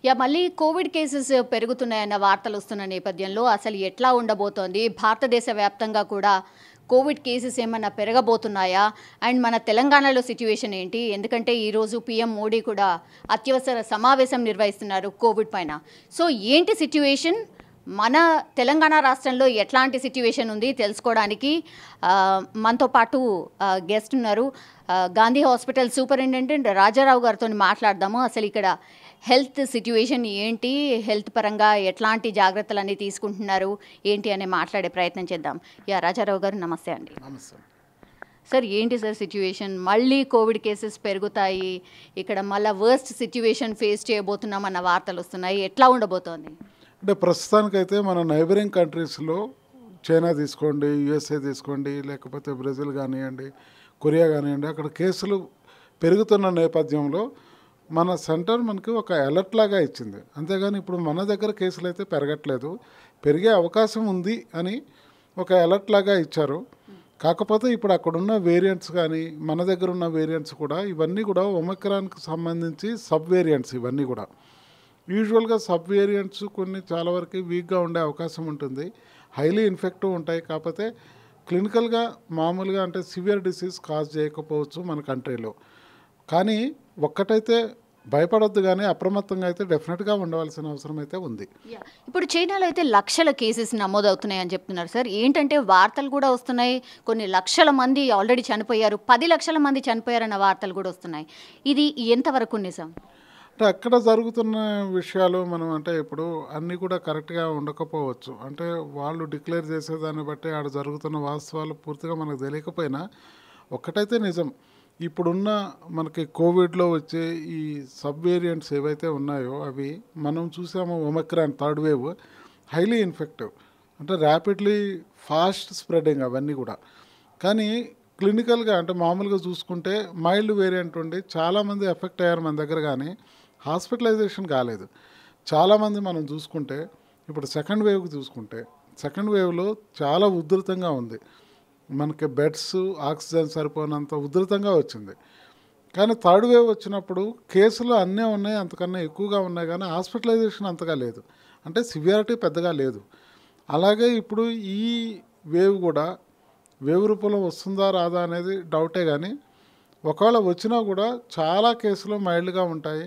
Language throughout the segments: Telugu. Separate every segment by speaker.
Speaker 1: యా మళ్ళీ కోవిడ్ కేసెస్ పెరుగుతున్నాయన్న వార్తలు వస్తున్న నేపథ్యంలో అసలు ఎట్లా ఉండబోతోంది భారతదేశ వ్యాప్తంగా కూడా కోవిడ్ కేసెస్ ఏమన్నా పెరగబోతున్నాయా అండ్ మన తెలంగాణలో సిచ్యువేషన్ ఏంటి ఎందుకంటే ఈరోజు పీఎం మోడీ కూడా అత్యవసర సమావేశం నిర్వహిస్తున్నారు కోవిడ్ పైన సో ఏంటి సిచ్యువేషన్ మన తెలంగాణ రాష్ట్రంలో ఎట్లాంటి సిచ్యువేషన్ ఉంది తెలుసుకోవడానికి ఆ, మనతో పాటు గెస్ట్ ఉన్నారు ఆ, గాంధీ హాస్పిటల్ సూపరింటెండెంట్ రాజారావు గారితో మాట్లాడదాము అసలు ఇక్కడ హెల్త్ సిచ్యువేషన్ ఏంటి హెల్త్ పరంగా ఎట్లాంటి జాగ్రత్తలన్నీ తీసుకుంటున్నారు ఏంటి అనే మాట్లాడే ప్రయత్నం చేద్దాం యా రాజారావు గారు నమస్తే అండి
Speaker 2: నమస్తే
Speaker 1: సార్ ఏంటి సార్ సిచ్యువేషన్ మళ్ళీ కోవిడ్ కేసెస్ పెరుగుతాయి ఇక్కడ మళ్ళీ వర్స్ట్ సిచ్యువేషన్ ఫేస్ చేయబోతున్నాం అన్న వార్తలు వస్తున్నాయి ఎట్లా ఉండబోతోంది
Speaker 2: అంటే ప్రస్తుతానికైతే మన నైబరింగ్ కంట్రీస్లో చైనా తీసుకోండి యుఎస్ఏ తీసుకోండి లేకపోతే బ్రెజిల్ కానివ్వండి కొరియా కానివ్వండి అక్కడ కేసులు పెరుగుతున్న నేపథ్యంలో మన సెంటర్ మనకి ఒక అలర్ట్ లాగా ఇచ్చింది అంతేగాని ఇప్పుడు మన దగ్గర కేసులు అయితే పెరగట్లేదు పెరిగే అవకాశం ఉంది అని ఒక అలర్ట్ లాగా ఇచ్చారు కాకపోతే ఇప్పుడు అక్కడున్న వేరియంట్స్ కానీ మన దగ్గర ఉన్న వేరియంట్స్ కూడా ఇవన్నీ కూడా ఒమిక్రాన్కి సంబంధించి సబ్ వేరియంట్స్ ఇవన్నీ కూడా యూజువల్గా సబ్ వేరియంట్స్ కొన్ని చాలా వరకు వీక్గా ఉండే అవకాశం ఉంటుంది హైలీ ఇన్ఫెక్టివ్ ఉంటాయి కాకపోతే క్లినికల్గా మామూలుగా అంటే సివియర్ డిసీజ్ కాజ్ చేయకపోవచ్చు మన కంట్రీలో కానీ ఒక్కటైతే భయపడొద్దు కానీ అప్రమత్తంగా అయితే డెఫినెట్గా ఉండవలసిన అవసరం అయితే ఉంది
Speaker 1: యా. ఇప్పుడు చైనాలో అయితే లక్షల కేసెస్ నమోదవుతున్నాయి అని చెప్తున్నారు సార్ ఏంటంటే వార్తలు కూడా వస్తున్నాయి కొన్ని లక్షల మంది ఆల్రెడీ చనిపోయారు పది లక్షల మంది చనిపోయారన్న వార్తలు కూడా వస్తున్నాయి ఇది ఎంతవరకు నిజం
Speaker 2: అంటే అక్కడ జరుగుతున్న విషయాలు మనం అంటే ఇప్పుడు అన్నీ కూడా కరెక్ట్గా ఉండకపోవచ్చు అంటే వాళ్ళు డిక్లేర్ చేసేదాన్ని బట్టి ఆడ జరుగుతున్న వాస్తవాలు పూర్తిగా మనకు తెలియకపోయినా ఒక్కటైతే నిజం ఇప్పుడున్న మనకి కోవిడ్లో వచ్చే ఈ సబ్ వేరియంట్స్ ఏవైతే ఉన్నాయో అవి మనం చూసాము omicron third wave highly infective అంటే ర్యాపిడ్లీ ఫాస్ట్ స్ప్రెడింగ్ అవన్నీ కూడా కానీ క్లినికల్గా అంటే మామూలుగా చూసుకుంటే మైల్డ్ వేరియంట్ ఉండి చాలామంది ఎఫెక్ట్ అయ్యారు మన దగ్గర కానీ హాస్పిటలైజేషన్ కాలేదు చాలామంది మనం చూసుకుంటే ఇప్పుడు సెకండ్ వేవ్కి చూసుకుంటే సెకండ్ వేవ్లో చాలా ఉధృతంగా ఉంది మనకి బెడ్స్ ఆక్సిజన్ సరిపోనంత ఉధృతంగా వచ్చింది కానీ థర్డ్ వేవ్ వచ్చినప్పుడు కేసులు అన్నీ ఉన్నాయి అంతకన్నా ఎక్కువగా ఉన్నాయి కానీ హాస్పిటలైజేషన్ అంతగా లేదు అంటే సివియారిటీ పెద్దగా లేదు అలాగే ఇప్పుడు ఈ వేవ్ కూడా వేవ్ రూపంలో వస్తుందా రాదా అనేది డౌటే కానీ ఒకవేళ వచ్చినా కూడా చాలా కేసులు మైల్డ్గా ఉంటాయి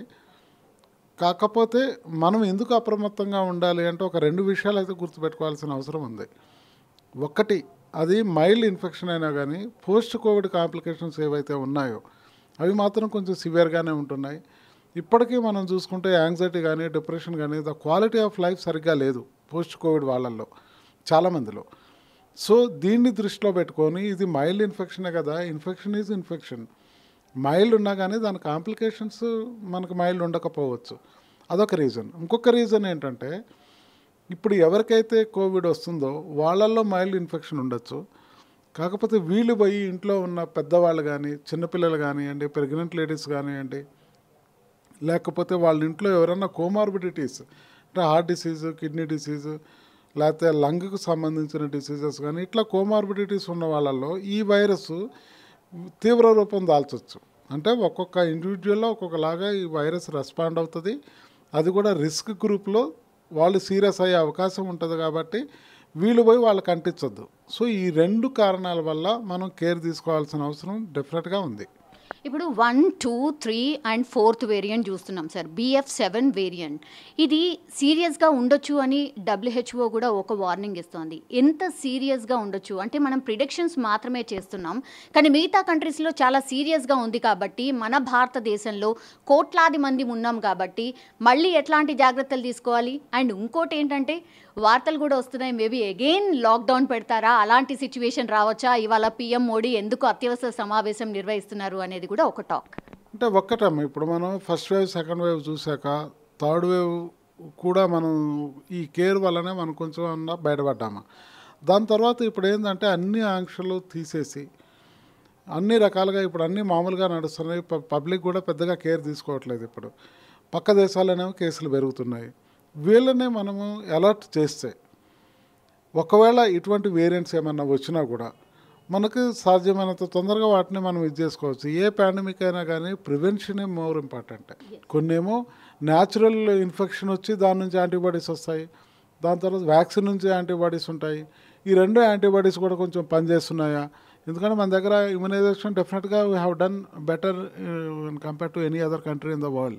Speaker 2: కాకపోతే మనం ఎందుకు అప్రమత్తంగా ఉండాలి అంటే ఒక రెండు విషయాలు అయితే గుర్తుపెట్టుకోవాల్సిన అవసరం ఉంది ఒకటి అది మైల్డ్ ఇన్ఫెక్షన్ అయినా కానీ పోస్ట్ కోవిడ్ కాంప్లికేషన్స్ ఏవైతే ఉన్నాయో అవి మాత్రం కొంచెం సివియర్గానే ఉంటున్నాయి ఇప్పటికీ మనం చూసుకుంటే యాంగ్జైటీ కానీ డిప్రెషన్ కానీ ద క్వాలిటీ ఆఫ్ లైఫ్ సరిగ్గా లేదు పోస్ట్ కోవిడ్ వాళ్ళల్లో చాలామందిలో సో దీన్ని దృష్టిలో పెట్టుకొని ఇది మైల్డ్ ఇన్ఫెక్షనే కదా ఇన్ఫెక్షన్ ఈజ్ ఇన్ఫెక్షన్ మైల్డ్ ఉన్నా కానీ దాని కాంప్లికేషన్స్ మనకు మైల్డ్ ఉండకపోవచ్చు అదొక రీజన్ ఇంకొక రీజన్ ఏంటంటే ఇప్పుడు ఎవరికైతే కోవిడ్ వస్తుందో వాళ్ళల్లో మైల్డ్ ఇన్ఫెక్షన్ ఉండొచ్చు కాకపోతే వీళ్ళు పోయి ఇంట్లో ఉన్న పెద్దవాళ్ళు కానీ చిన్నపిల్లలు కానివ్వండి ప్రెగ్నెంట్ లేడీస్ కానివ్వండి లేకపోతే వాళ్ళ ఇంట్లో ఎవరైనా కోమార్బిడిటీస్ అంటే హార్ట్ డిసీజ్ కిడ్నీ డిసీజ్ లేకపోతే లంగ్కు సంబంధించిన డిసీజెస్ కానీ ఇట్లా కోమార్బిడిటీస్ ఉన్న వాళ్ళల్లో ఈ వైరస్ తీవ్ర రూపం దాల్చొచ్చు అంటే ఒక్కొక్క ఇండివిజువల్లో ఒక్కొక్కలాగా ఈ వైరస్ రెస్పాండ్ అవుతుంది అది కూడా రిస్క్ గ్రూప్లో వాళ్ళు సీరియస్ అయ్యే అవకాశం ఉంటుంది కాబట్టి వీళ్ళు పోయి వాళ్ళకి అంటించొద్దు సో ఈ రెండు కారణాల వల్ల మనం కేర్ తీసుకోవాల్సిన అవసరం డెఫినెట్గా ఉంది
Speaker 1: ఇప్పుడు one two three and fourth variant చూస్తున్నాం సార్ బిఎఫ్ సెవెన్ వేరియంట్ ఇది సీరియస్గా ఉండొచ్చు అని డబ్ల్యూహెచ్ఓ కూడా ఒక వార్నింగ్ ఇస్తోంది ఎంత సీరియస్గా ఉండొచ్చు అంటే మనం ప్రిడిక్షన్స్ మాత్రమే చేస్తున్నాం కానీ మిగతా కంట్రీస్లో చాలా సీరియస్గా ఉంది కాబట్టి మన భారతదేశంలో కోట్లాది మంది ఉన్నాం కాబట్టి మళ్ళీ ఎట్లాంటి జాగ్రత్తలు తీసుకోవాలి అండ్ ఇంకోటి ఏంటంటే వార్తలు కూడా వస్తున్నాయి మేబీ అగైన్ లాక్డౌన్ పెడతారా అలాంటి సిచ్యువేషన్ రావచ్చా ఇవాళ పీఎం మోడీ ఎందుకు అత్యవసర సమావేశం నిర్వహిస్తున్నారు అనేది కూడా ఒక టాక్
Speaker 2: అంటే ఒక్కటమ్మ ఇప్పుడు మనం ఫస్ట్ వేవ్ సెకండ్ వేవ్ చూశాక థర్డ్ వేవ్ కూడా మనం ఈ కేర్ వల్లనే మనం కొంచెం అన్నా బయటపడ్డాము దాని తర్వాత ఇప్పుడు ఏంటంటే అన్ని ఆంక్షలు తీసేసి అన్ని రకాలుగా ఇప్పుడు అన్నీ మామూలుగా నడుస్తున్నాయి ప- పబ్లిక్ కూడా పెద్దగా కేర్ తీసుకోవట్లేదు ఇప్పుడు పక్క దేశాలనేమో కేసులు పెరుగుతున్నాయి వీళ్ళనే మనము అలర్ట్ చేస్తే ఒకవేళ ఇటువంటి వేరియంట్స్ ఏమన్నా వచ్చినా కూడా మనకు సాధ్యమైనంత తొందరగా వాటిని మనం ఇది చేసుకోవచ్చు ఏ పాండమిక్ అయినా కానీ ప్రివెన్షనే మోర్ ఇంపార్టెంట్ కొన్నేమో న్యాచురల్ ఇన్ఫెక్షన్ వచ్చి దాని నుంచి యాంటీబాడీస్ వస్తాయి దాని తర్వాత వ్యాక్సిన్ నుంచి యాంటీబాడీస్ ఉంటాయి ఈ రెండు యాంటీబాడీస్ కూడా కొంచెం పనిచేస్తున్నాయా ఎందుకంటే మన దగ్గర ఇమ్యునైజేషన్ డెఫినెట్గా we have done better compare to any other country in the world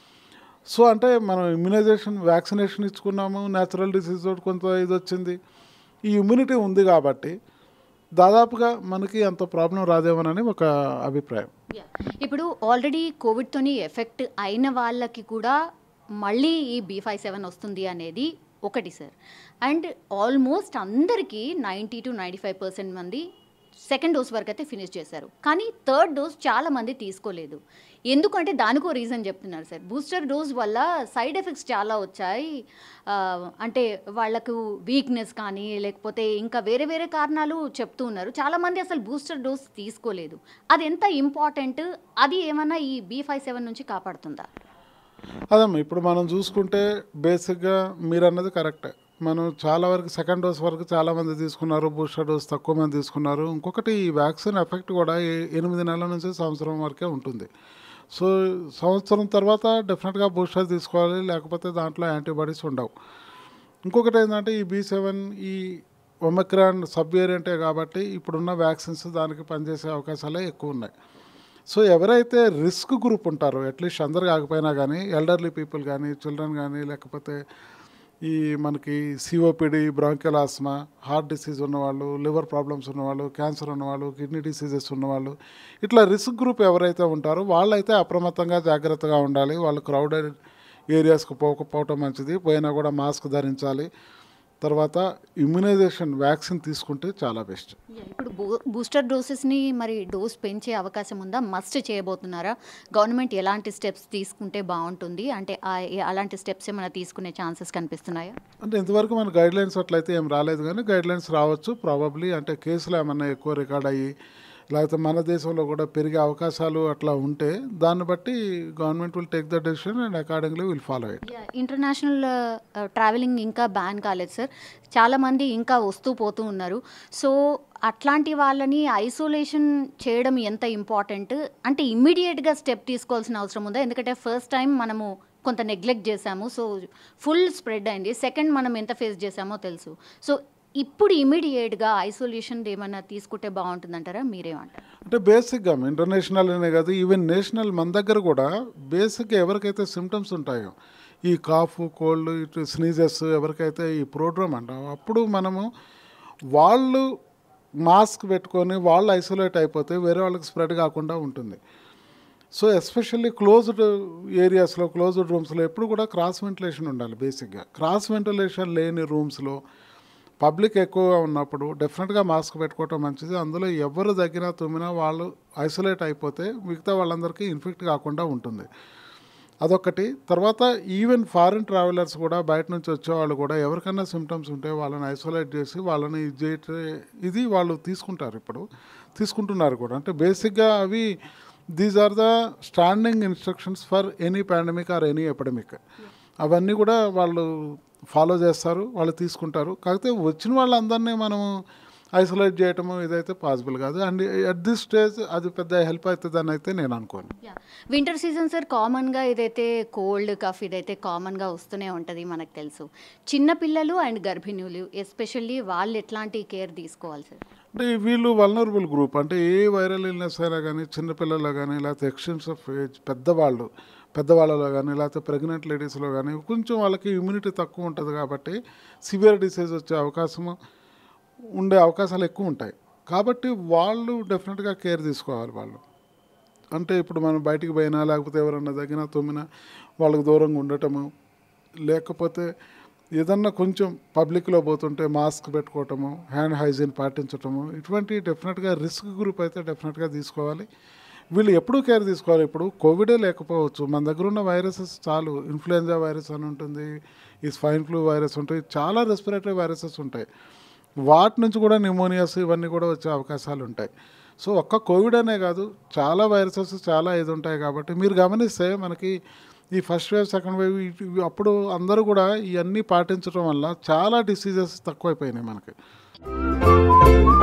Speaker 2: so అంటే మనం ఇమ్యునైజేషన్ వ్యాక్సినేషన్ ఇచ్చుకున్నాము న్యాచురల్ డిసీజ్ తోటి కొంత ఇది వచ్చింది ఈ ఇమ్యూనిటీ ఉంది కాబట్టి దాదాపుగా మనకి అంత ప్రాబ్లం రాదేమోనని ఒక అభిప్రాయం
Speaker 1: Yeah. ఇప్పుడు ఆల్రెడీ కోవిడ్తోని ఎఫెక్ట్ అయిన వాళ్ళకి కూడా మళ్ళీ ఈ బీ ఫైవ్ సెవెన్ వస్తుంది అనేది ఒకటి సార్ అండ్ ఆల్మోస్ట్ అందరికీ ninety two ninety five percent మంది సెకండ్ డోస్ వరకు అయితే ఫినిష్ చేశారు కానీ థర్డ్ డోస్ చాలా మంది తీసుకోలేదు ఎందుకంటే దానికో రీజన్ చెప్తున్నారు సార్ బూస్టర్ డోస్ వల్ల సైడ్ ఎఫెక్ట్స్ చాలా వచ్చాయి ఆ, అంటే వాళ్ళకు వీక్నెస్ కానీ లేకపోతే ఇంకా వేరే వేరే కారణాలు చెప్తూ ఉన్నారు చాలామంది అసలు బూస్టర్ డోస్ తీసుకోలేదు అది ఎంత ఇంపార్టెంట్ అది ఏమన్నా ఈ బీ ఫైవ్ సెవెన్ నుంచి కాపాడుతుందా
Speaker 2: అదమ్మా ఇప్పుడు మనం చూసుకుంటే బేసిక్గా మీరు అన్నది కరెక్టే మనం చాలా వరకు సెకండ్ డోస్ వరకు చాలా మంది తీసుకున్నారు బూస్టర్ డోస్ తక్కువ మంది తీసుకున్నారు ఇంకొకటి ఈ వ్యాక్సిన్ ఎఫెక్ట్ కూడా ఏ- ఎనిమిది నెలల నుంచి సంవత్సరం వరకే ఉంటుంది సో సంవత్సరం తర్వాత డెఫినెట్గా బూస్టర్ తీసుకోవాలి లేకపోతే దాంట్లో యాంటీబాడీస్ ఉండవు ఇంకొకటి ఏంటంటే ఈ బీ సెవెన్ ఈ ఒమక్రాన్ సబ్ వేరియంటే కాబట్టి ఇప్పుడున్న వ్యాక్సిన్స్ దానికి పనిచేసే అవకాశాలే ఎక్కువ ఉన్నాయి సో ఎవరైతే రిస్క్ గ్రూప్ ఉంటారో అట్లీస్ట్ అందరు కాకపోయినా కానీ ఎల్డర్లీ పీపుల్ కానీ చిల్డ్రన్ కానీ లేకపోతే ఈ మనకి COPD bronchial asthma heart disease ఉన్నవాళ్ళు లివర్ ప్రాబ్లమ్స్ ఉన్నవాళ్ళు క్యాన్సర్ ఉన్నవాళ్ళు కిడ్నీ డిసీజెస్ ఉన్నవాళ్ళు ఇట్లా రిస్క్ గ్రూప్ ఎవరైతే ఉంటారో వాళ్ళైతే అప్రమత్తంగా జాగ్రత్తగా ఉండాలి వాళ్ళు క్రౌడెడ్ ఏరియాస్కి పోకపోవటం మంచిది పోయినా కూడా మాస్క్ ధరించాలి తర్వాత ఇమ్యునైజేషన్ వ్యాక్సిన్ తీసుకుంటే చాలా బెస్ట్
Speaker 1: ఇప్పుడు బూ బూస్టర్ డోసెస్ని మరి డోస్ పెంచే అవకాశం ఉందా మస్ట్ చేయబోతున్నారా గవర్నమెంట్ ఎలాంటి స్టెప్స్ తీసుకుంటే బాగుంటుంది అంటే ఆ- అలాంటి స్టెప్స్ ఏమైనా తీసుకునే ఛాన్సెస్ కనిపిస్తున్నాయా
Speaker 2: అంటే ఇంతవరకు మన గైడ్ లైన్స్ అట్లయితే ఏం రాలేదు కానీ గైడ్ లైన్స్ రావచ్చు ప్రాబబ్లీ అంటే కేసులు ఏమన్నా ఎక్కువ రికార్డ్ అయ్యి లేకపోతే మన దేశంలో కూడా పెరిగే అవకాశాలు అట్లా ఉంటే దాన్ని బట్టి government will take the decision and accordingly will follow it
Speaker 1: international travelling ఇంకా బ్యాన్ కాలేదు సార్ చాలామంది ఇంకా వస్తూ పోతూ ఉన్నారు సో అట్లాంటి వాళ్ళని ఐసోలేషన్ చేయడం ఎంత ఇంపార్టెంట్ అంటే ఇమ్మీడియట్గా స్టెప్ తీసుకోవాల్సిన అవసరం ఉందా ఎందుకంటే ఫస్ట్ టైం మనము కొంత నెగ్లెక్ట్ చేశాము సో ఫుల్ స్ప్రెడ్ అయింది సెకండ్ మనం ఎంత ఫేస్ చేశామో తెలుసు సో ఇప్పుడు ఇమీడియట్గా ఐసోలేషన్ ఏమైనా తీసుకుంటే బాగుంటుందంటారా మీరేమంటారు
Speaker 2: అంటే బేసిక్గా ఇంటర్నేషనల్ అనే కాదు ఈవెన్ నేషనల్ మన దగ్గర కూడా బేసిక్గా ఎవరికైతే సిమ్టమ్స్ ఉంటాయో ఈ కాఫ్ కోల్డ్ ఇటు స్నీజెస్ ఎవరికైతే ఈ ప్రోగ్రామ్ అంటాం అప్పుడు మనము వాళ్ళు మాస్క్ పెట్టుకొని వాళ్ళు ఐసోలేట్ అయిపోతే వేరే వాళ్ళకి స్ప్రెడ్ కాకుండా ఉంటుంది సో ఎస్పెషల్లీ క్లోజ్డ్ ఏరియాస్లో క్లోజ్డ్ రూమ్స్లో ఎప్పుడు కూడా క్రాస్ వెంటిలేషన్ ఉండాలి బేసిక్గా క్రాస్ వెంటిలేషన్ లేని రూమ్స్లో పబ్లిక్ ఎక్కువగా ఉన్నప్పుడు డెఫినెట్గా మాస్క్ పెట్టుకోవటం మంచిది అందులో ఎవరు దగ్గర తుమ్మినా వాళ్ళు ఐసోలేట్ అయిపోతే మిగతా వాళ్ళందరికీ ఇన్ఫెక్ట్ కాకుండా ఉంటుంది అదొకటి తర్వాత ఈవెన్ ఫారిన్ ట్రావెలర్స్ కూడా బయట నుంచి వచ్చేవాళ్ళు కూడా ఎవరికైనా సిమ్టమ్స్ ఉంటే వాళ్ళని ఐసోలేట్ చేసి వాళ్ళని ఇది చేయట ఇది వాళ్ళు తీసుకుంటారు ఇప్పుడు తీసుకుంటున్నారు కూడా అంటే బేసిక్గా అవి these are the standing instructions for any pandemic or any epidemic అవన్నీ కూడా వాళ్ళు ఫాలో చేస్తారు వాళ్ళు తీసుకుంటారు కాకపోతే వచ్చిన వాళ్ళందరినీ మనము ఐసోలేట్ చేయటము ఇదైతే పాసిబుల్ కాదు అండ్ అట్ దిస్ స్టేజ్ అది పెద్ద హెల్ప్ అవుతుందని అయితే నేను అనుకోను
Speaker 1: వింటర్ సీజన్ సార్ కామన్గా ఇదైతే కోల్డ్ కఫ్ ఇదైతే కామన్గా వస్తూనే ఉంటుంది మనకు తెలుసు చిన్నపిల్లలు అండ్ గర్భిణులు ఎస్పెషల్లీ వాళ్ళు ఎట్లాంటి కేర్ తీసుకోవాలి సార్
Speaker 2: అంటే వీళ్ళు వల్నరబుల్ గ్రూప్ అంటే ఏ వైరల్ ఇల్నెస్ అయినా కానీ చిన్నపిల్లల్లో కానీ లేకపోతే ఎక్స్టెన్స్ ఆఫ్ ఏజ్ పెద్దవాళ్ళు పెద్దవాళ్ళలో కానీ లేకపోతే ప్రెగ్నెంట్ లేడీస్లో కానీ కొంచెం వాళ్ళకి ఇమ్యూనిటీ తక్కువ ఉంటుంది కాబట్టి సివియర్ డిసీజ్ వచ్చే అవకాశము ఉండే అవకాశాలు ఎక్కువ ఉంటాయి కాబట్టి వాళ్ళు డెఫినెట్గా కేర్ తీసుకోవాలి వాళ్ళు అంటే ఇప్పుడు మనం బయటికి పోయినా లేకపోతే ఎవరన్నా తగ్గినా తుమ్మినా వాళ్ళకి దూరంగా ఉండటము లేకపోతే ఏదన్నా కొంచెం పబ్లిక్లో పోతుంటే మాస్క్ పెట్టుకోవటము హ్యాండ్ హైజీన్ పాటించటము ఇటువంటి డెఫినెట్గా రిస్క్ గ్రూప్ అయితే డెఫినెట్గా తీసుకోవాలి వీళ్ళు ఎప్పుడూ కేర్ తీసుకోవాలి ఇప్పుడు కోవిడే లేకపోవచ్చు మన దగ్గర ఉన్న వైరసెస్ చాలు ఇన్ఫ్లుయెంజా వైరస్ అని ఉంటుంది ఈ స్వైన్ ఫ్లూ వైరస్ ఉంటాయి చాలా రెస్పిరేటరీ వైరసెస్ ఉంటాయి వాటి నుంచి కూడా న్యూమోనియాస్ ఇవన్నీ కూడా వచ్చే అవకాశాలు ఉంటాయి సో ఒక్క కోవిడ్ అనే కాదు చాలా వైరసెస్ చాలా ఇది ఉంటాయి కాబట్టి మీరు గమనిస్తే మనకి ఈ ఫస్ట్ వేవ్ సెకండ్ వేవ్ ఇటు- ఇవి అప్పుడు అందరూ కూడా ఇవన్నీ పాటించడం వల్ల చాలా డిసీజెస్ తక్కువైపోయినాయి మనకి